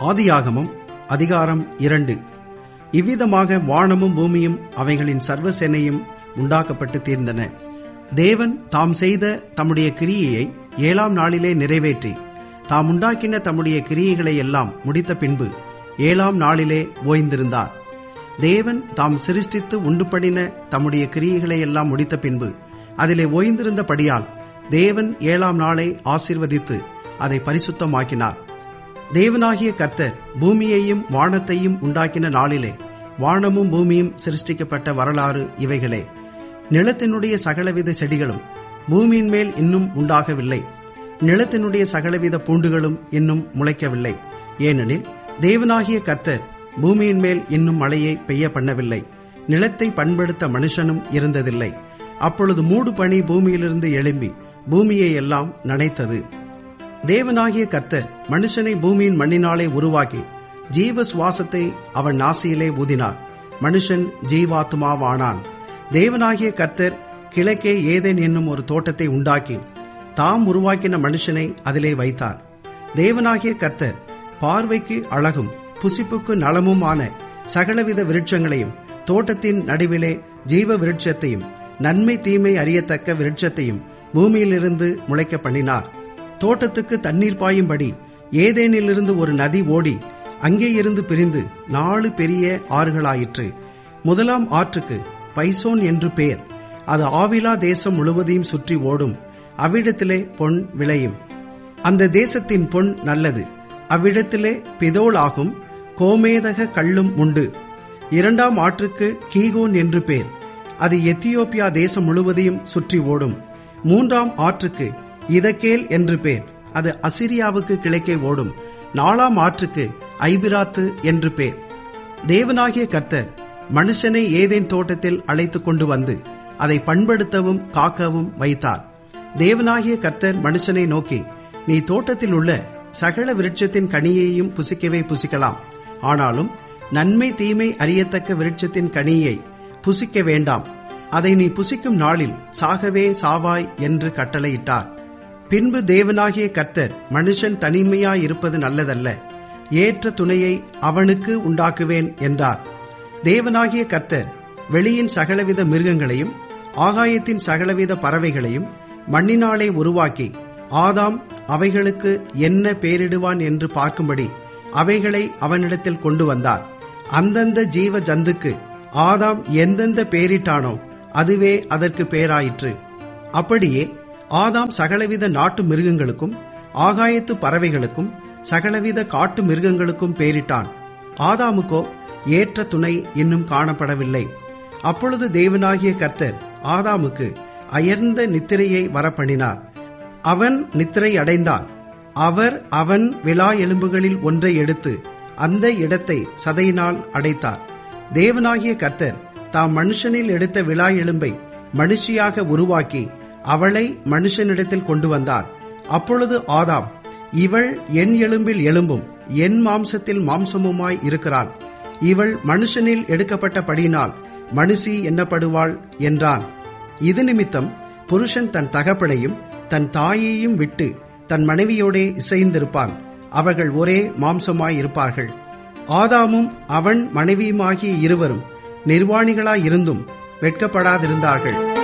ஆதியாகமம் அதிகாரம் இரண்டு இவ்விதமாக வானமும் பூமியும் அவைகளின் சர்வ சேனையும் உண்டாக்கப்பட்டு தீர்ந்தன தேவன் தாம் செய்த தம்முடைய கிரியையை ஏழாம் நாளிலே நிறைவேற்றி தாம் உண்டாக்கின தம்முடைய கிரியைகளை எல்லாம் முடித்த பின்பு ஏழாம் நாளிலே ஓய்ந்திருந்தார் தேவன் தாம் சிருஷ்டித்து உண்டு பண்ணின தம்முடைய கிரியைகளை எல்லாம் முடித்த பின்பு அதிலே ஓய்ந்திருந்தபடியால் தேவன் ஏழாம் நாளை ஆசிர்வதித்து அதை பரிசுத்தமாக்கினார் தேவனாகிய கர்த்தர் பூமியையும் வானத்தையும் உண்டாக்கின நாளிலே வானமும் பூமியும் சிருஷ்டிக்கப்பட்ட வரலாறு இவைகளே நிலத்தினுடைய சகலவித செடிகளும் பூமியின் மேல் இன்னும் உண்டாகவில்லை நிலத்தினுடைய சகலவித பூண்டுகளும் இன்னும் முளைக்கவில்லை ஏனெனில் தேவனாகிய கர்த்தர் பூமியின் மேல் இன்னும் மழையை பெய்ய பண்ணவில்லை நிலத்தை பண்படுத்த மனுஷனும் இருந்ததில்லை அப்பொழுது மூடு பனி பூமியிலிருந்து எழும்பி பூமியை எல்லாம் நனைத்தது தேவனாகிய கர்த்தர் மனுஷனை பூமியின் மண்ணினாலே உருவாக்கி ஜீவ சுவாசத்தை அவன் நாசியிலே ஊதினார் மனுஷன் ஜீவாத்மாவானான் தேவனாகிய கர்த்தர் கிழக்கே ஏதேன் என்னும் ஒரு தோட்டத்தை உண்டாக்கி தாம் உருவாக்கின மனுஷனை அதிலே வைத்தார் தேவனாகிய கர்த்தர் பார்வைக்கு அழகும் புசிப்புக்கு நலமுமான சகலவித விருட்சங்களையும் தோட்டத்தின் நடுவிலே ஜீவ விருட்சத்தையும் நன்மை தீமை அறியத்தக்க விருட்சத்தையும் பூமியிலிருந்து முளைக்க பண்ணினார் தோட்டத்துக்கு தண்ணீர் பாயும்படி ஏதேனிலிருந்து ஒரு நதி ஓடி அங்கே இருந்து பிரிந்து நாலு பெரிய ஆறுகளாயிற்று முதலாம் ஆற்றுக்கு பைசோன் என்று பெயர் அது ஆவிலா தேசம் முழுவதையும் சுற்றி ஓடும் அவ்விடத்திலே பொன் விளையும் அந்த தேசத்தின் பொன் நல்லது அவ்விடத்திலே பிதோளாகும் கோமேதக கல்லும் உண்டு இரண்டாம் ஆற்றுக்கு கீகோன் என்று பேர் அது எத்தியோப்பியா தேசம் முழுவதையும் சுற்றி ஓடும் மூன்றாம் ஆற்றுக்கு இதக்கேல் என்று பேர் அது அசிரியாவுக்கு கிழக்கே ஓடும் நாலாம் ஆற்றுக்கு ஐபிராத்து என்று பேர் தேவனாகிய கர்த்தர் மனுஷனை ஏதேன் தோட்டத்தில் அழைத்துக் கொண்டு வந்து அதை பண்படுத்தவும் காக்கவும் வைத்தார் தேவனாகிய கர்த்தர் மனுஷனை நோக்கி நீ தோட்டத்தில் உள்ள சகல விருட்சத்தின் கனியையும் புசிக்கவே புசிக்கலாம் ஆனாலும் நன்மை தீமை அறியத்தக்க விருட்சத்தின் கனியை புசிக்க வேண்டாம் அதை நீ புசிக்கும் நாளில் சாகவே சாவாய் என்று கட்டளையிட்டார் பின்பு தேவனாகிய கர்த்தர் மனுஷன் தனிமையாயிருப்பது நல்லதல்ல ஏற்ற துணையை அவனுக்கு உண்டாக்குவேன் என்றார் தேவனாகிய கர்த்தர் வெளியின் சகலவித மிருகங்களையும் ஆகாயத்தின் சகலவித பறவைகளையும் மண்ணினாலே உருவாக்கி ஆதாம் அவைகளுக்கு என்ன பேரிடுவான் என்று பார்க்கும்படி அவைகளை அவனிடத்தில் கொண்டு வந்தார் அந்தந்த ஜீவ ஜந்துக்கு ஆதாம் எந்தெந்த பேரிட்டானோ அதுவே அதற்கு பேராயிற்று அப்படியே ஆதாம் சகலவித நாட்டு மிருகங்களுக்கும் ஆகாயத்து பறவைகளுக்கும் சகலவித காட்டு மிருகங்களுக்கும் பேரிட்டான் ஆதாமுக்கோ ஏற்ற துணை இன்னும் காணப்படவில்லை அப்பொழுது தேவனாகிய கர்த்தர் ஆதாமுக்கு அயர்ந்த நித்திரையை வரப்பண்ணினார் அவன் நித்திரை அடைந்தான் அவர் அவன் விழா எலும்புகளில் ஒன்றை எடுத்து அந்த இடத்தை சதையினால் அடைத்தார் தேவனாகிய கர்த்தர் தாம் மனுஷனில் எடுத்த விழா எலும்பை மனுஷியாக உருவாக்கி அவளை மனுஷனிடத்தில் கொண்டு வந்தார் அப்பொழுது ஆதாம் இவள் என் எலும்பில் எலும்பும் என் மாம்சத்தில் மாம்சமுமாய் இருக்கிறாள் இவள் மனுஷனில் எடுக்கப்பட்டபடியினால் மனுஷி எண்ணப்படுவாள் என்றான் இது நிமித்தம் புருஷன் தன் தகப்பனையும் தன் தாயையும் விட்டு தன் மனைவியோடே இசைந்திருப்பான் அவர்கள் ஒரே மாம்சமாயிருப்பார்கள் ஆதாமும் அவன் மனைவியுமாகிய இருவரும் நிர்வாணிகளாயிருந்தும் வெட்கப்படாதிருந்தார்கள்